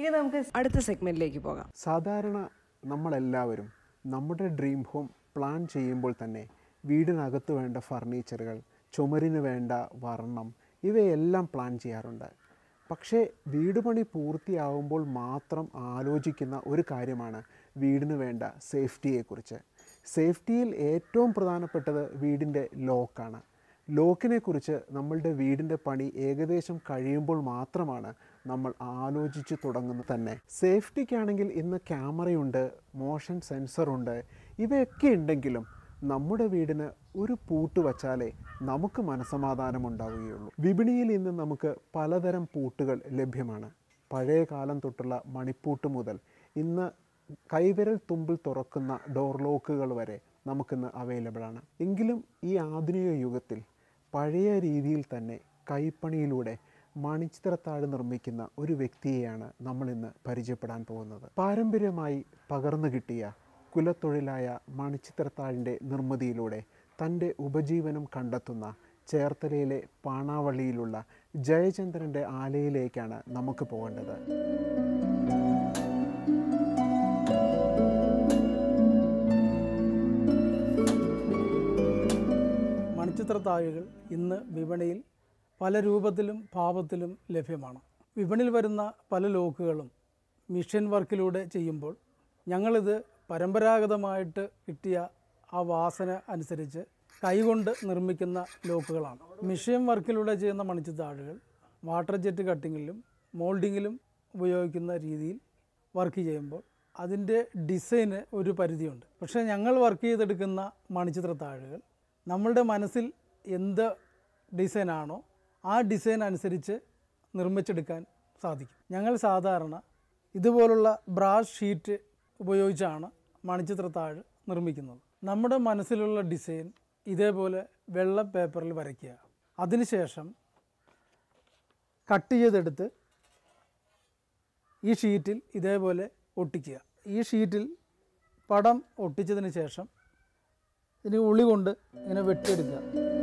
ഇനി നമുക്ക് അടുത്ത സെഗ്മെന്റിലേക്ക് പോകാം സാധാരണ നമ്മളെല്ലാവരും നമ്മുടെ ഡ്രീം ഹോം പ്ലാൻ ചെയ്യുമ്പോൾ തന്നെ വീടിനകത്ത് വേണ്ട ഫർണിച്ചറുകൾ ചുമരിന് വേണ്ട വർണ്ണം ഇവയെല്ലാം പ്ലാൻ ചെയ്യാറുണ്ട് പക്ഷേ വീട് പണി പൂർത്തിയാവുമ്പോൾ മാത്രം ആലോചിക്കുന്ന ഒരു കാര്യമാണ് വീടിന് വേണ്ട സേഫ്റ്റിയെക്കുറിച്ച് സേഫ്റ്റിയിൽ ഏറ്റവും പ്രധാനപ്പെട്ടത് വീടിൻ്റെ ലോക്കാണ് ലോക്കിനെ കുറിച്ച് നമ്മളുടെ വീടിൻ്റെ പണി ഏകദേശം കഴിയുമ്പോൾ മാത്രമാണ് നമ്മൾ ആലോചിച്ച് തുടങ്ങുന്നത് തന്നെ സേഫ്റ്റിക്കാണെങ്കിൽ ഇന്ന് ക്യാമറയുണ്ട് മോഷൻ സെൻസറുണ്ട് ഇവയൊക്കെ ഉണ്ടെങ്കിലും നമ്മുടെ വീടിന് ഒരു പൂട്ട് വച്ചാലേ നമുക്ക് മനസമാധാനം ഉണ്ടാവുകയുള്ളൂ വിപണിയിൽ ഇന്ന് നമുക്ക് പലതരം പൂട്ടുകൾ ലഭ്യമാണ് പഴയ കാലം തൊട്ടുള്ള മണിപ്പൂട്ട് മുതൽ ഇന്ന് കൈവിരൽ തുമ്പിൽ തുറക്കുന്ന ഡോർ ലോക്കുകൾ വരെ നമുക്കിന്ന് അവൈലബിൾ ആണ് എങ്കിലും ഈ ആധുനിക യുഗത്തിൽ പഴയ രീതിയിൽ തന്നെ കൈപ്പണിയിലൂടെ മണിച്ചിത്രത്താഴ് നിർമ്മിക്കുന്ന ഒരു വ്യക്തിയെയാണ് നമ്മൾ ഇന്ന് പരിചയപ്പെടാൻ പോകുന്നത് പാരമ്പര്യമായി പകർന്നു കിട്ടിയ കുലത്തൊഴിലായ മണിച്ചിത്രത്താഴിൻ്റെ നിർമ്മിതിയിലൂടെ തൻ്റെ ഉപജീവനം കണ്ടെത്തുന്ന ചേർത്തലയിലെ പാണാവള്ളിയിലുള്ള ജയചന്ദ്രൻ്റെ ആലയിലേക്കാണ് നമുക്ക് പോകേണ്ടത് മണിച്ചിത്രത്താഴുകൾ ഇന്ന് വിപണിയിൽ പല രൂപത്തിലും ഭാവത്തിലും ലഭ്യമാണ് വിപണിയിൽ വരുന്ന പല ലോക്കുകളും മിഷൻ വർക്കിലൂടെ ചെയ്യുമ്പോൾ ഞങ്ങളിത് പരമ്പരാഗതമായിട്ട് കിട്ടിയ ആ വാസന അനുസരിച്ച് കൈകൊണ്ട് നിർമ്മിക്കുന്ന ലോക്കുകളാണ് മിഷൻ വർക്കിലൂടെ ചെയ്യുന്ന മണിച്ചിത്താഴുകൾ വാട്ടർ ജെറ്റ് കട്ടിങ്ങിലും മോൾഡിങ്ങിലും ഉപയോഗിക്കുന്ന രീതിയിൽ വർക്ക് ചെയ്യുമ്പോൾ അതിൻ്റെ ഡിസൈന് ഒരു പരിധിയുണ്ട് പക്ഷേ ഞങ്ങൾ വർക്ക് ചെയ്തെടുക്കുന്ന മണിച്ചിത്രത്താഴുകൾ നമ്മളുടെ മനസ്സിൽ എന്ത് ഡിസൈനാണോ ആ ഡിസൈൻ അനുസരിച്ച് നിർമ്മിച്ചെടുക്കാൻ സാധിക്കും ഞങ്ങൾ സാധാരണ ഇതുപോലുള്ള ബ്രാഷ് ഷീറ്റ് ഉപയോഗിച്ചാണ് മണിച്ചിത്രത്താഴ് നിർമ്മിക്കുന്നത് നമ്മുടെ മനസ്സിലുള്ള ഡിസൈൻ ഇതേപോലെ വെള്ള പേപ്പറിൽ വരയ്ക്കുക അതിനുശേഷം കട്ട് ചെയ്തെടുത്ത് ഈ ഷീറ്റിൽ ഇതേപോലെ ഒട്ടിക്കുക ഈ ഷീറ്റിൽ പടം ഒട്ടിച്ചതിന് ശേഷം ഇതിന് ഉളി കൊണ്ട് ഇങ്ങനെ വെട്ടിയെടുക്കുക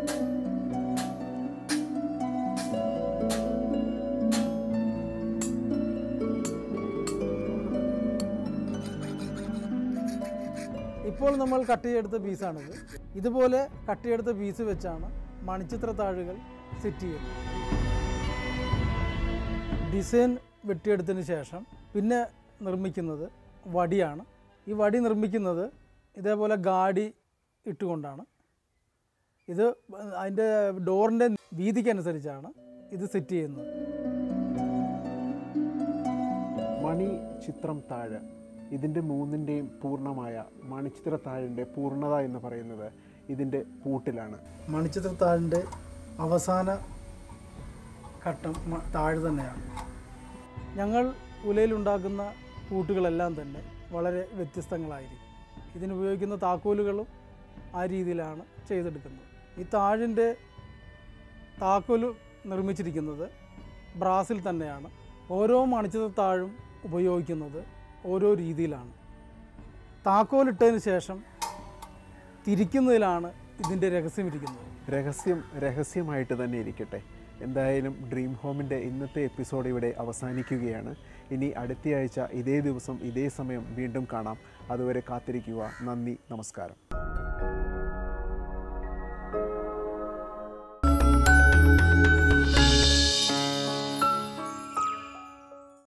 ഇപ്പോൾ നമ്മൾ കട്ട് ചെയ്തെടുത്ത പീസാണിത് ഇതുപോലെ കട്ട് ചെയ്തെടുത്ത പീസ് വെച്ചാണ് മണിച്ചിത്ര താഴുകൾ സെറ്റ് ചെയ്യുന്നത് ഡിസൈൻ വെട്ടിയെടുത്തതിന് ശേഷം പിന്നെ നിർമ്മിക്കുന്നത് വടിയാണ് ഈ വടി നിർമ്മിക്കുന്നത് ഇതേപോലെ ഗാഡി ഇട്ടുകൊണ്ടാണ് ഇത് അതിൻ്റെ ഡോറിൻ്റെ വീതിക്കനുസരിച്ചാണ് ഇത് സെറ്റ് ചെയ്യുന്നത് മണി ചിത്രം താഴ് ഇതിൻ്റെ മൂന്നിൻ്റെയും പൂർണ്ണമായ മണിച്ചിത്ര താഴിൻ്റെ പൂർണ്ണത എന്ന് പറയുന്നത് ഇതിൻ്റെ പൂട്ടിലാണ് മണിച്ചിത്രത്താഴിൻ്റെ അവസാന ഘട്ടം മ- താഴ് തന്നെയാണ് ഞങ്ങൾ ഉലയിലുണ്ടാക്കുന്ന കൂട്ടുകളെല്ലാം തന്നെ വളരെ വ്യത്യസ്തങ്ങളായിരിക്കും ഇതിനുപയോഗിക്കുന്ന താക്കോലുകളും ആ രീതിയിലാണ് ചെയ്തെടുക്കുന്നത് ഈ താഴിൻ്റെ താക്കോല് നിർമ്മിച്ചിരിക്കുന്നത് ബ്രാസിൽ തന്നെയാണ് ഓരോ മണിച്ചിത്രത്താഴും ഉപയോഗിക്കുന്നത് ഓരോ രീതിയിലാണ് താക്കോലിട്ടതിന് ശേഷം തിരിക്കുന്നതിലാണ് ഇതിൻ്റെ രഹസ്യം ഇരിക്കുന്നത് രഹസ്യം രഹസ്യമായിട്ട് തന്നെ ഇരിക്കട്ടെ എന്തായാലും ഡ്രീം ഹോമിൻ്റെ ഇന്നത്തെ എപ്പിസോഡ് ഇവിടെ അവസാനിക്കുകയാണ് ഇനി അടുത്തയാഴ്ച ഇതേ ദിവസം ഇതേ സമയം വീണ്ടും കാണാം അതുവരെ കാത്തിരിക്കുക നന്ദി നമസ്കാരം